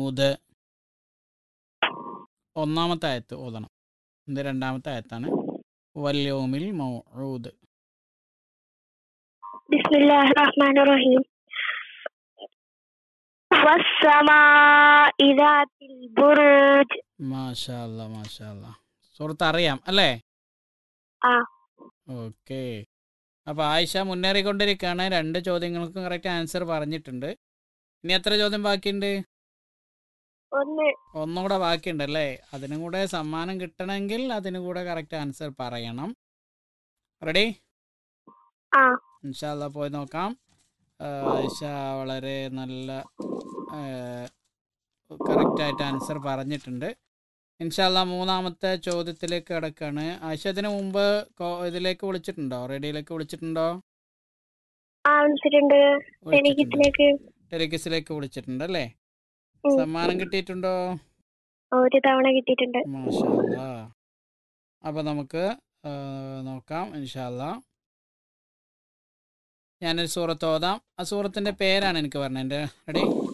മൗഊദ് ഒന്നാമത്തെ ആയത്ത് ഓതണം ഇത് രണ്ടാമത്തെ ആയത്താണ് വല്യോമിൽ മൗഊദ് بسم الله الرحمن الرحيم والسماء ذات البروج മാഷാ അല്ലാ മാഷാ അല്ലാ സുഹൃത്ത് അറിയാം അല്ലേ ആ. ഓക്കെ അപ്പോൾ ആയിഷ മുന്നേറിക്കൊണ്ടിരിക്കുകയാണ് രണ്ട് ചോദ്യങ്ങൾക്കും കറക്റ്റ് ആൻസർ പറഞ്ഞിട്ടുണ്ട് ഇനി എത്ര ചോദ്യം ബാക്കിയുണ്ട് ഒന്ന് ഒന്നുകൂടെ ബാക്കിയുണ്ട് അല്ലേ അതിനും കൂടെ സമ്മാനം കിട്ടണമെങ്കിൽ അതിനും കൂടെ കറക്റ്റ് ആൻസർ പറയണം റെഡി ആ ഇൻഷാല്ല പോയി നോക്കാം ആ, ആയിഷ വളരെ നല്ല കറക്റ്റായിട്ട് ആൻസർ പറഞ്ഞിട്ടുണ്ട് ഇൻഷാല്ല മൂന്നാമത്തെ ചോദ്യത്തിലേക്ക് കിടക്കാണ് ആയിഷ ഇതിന് മുമ്പ് കോ- ഇതിലേക്ക് വിളിച്ചിട്ടുണ്ടോ റേഡിയോയിലേക്ക് വിളിച്ചിട്ടുണ്ടോ ആ വിളിച്ചിട്ടുണ്ട് വിളിച്ചിട്ടുണ്ട്. ടെലിഗിറ്റിലേക്ക് ടെലികിസിലേക്ക് വിളിച്ചിട്ടുണ്ട് അല്ലേ ഉം. സമ്മാനം കിട്ടിയിട്ടുണ്ടോ ഒരു തവണ കിട്ടിയിട്ടുണ്ട് മാഷാല്ലാ അപ്പോൾ നമുക്ക് ആ, നോക്കാം ഇൻഷാല്ല ഞാനൊരു സൂറത്ത് ഓതാം ആ സൂറത്തിൻ്റെ പേരാണ് എനിക്ക് പറഞ്ഞത് എൻ്റെ റെഡി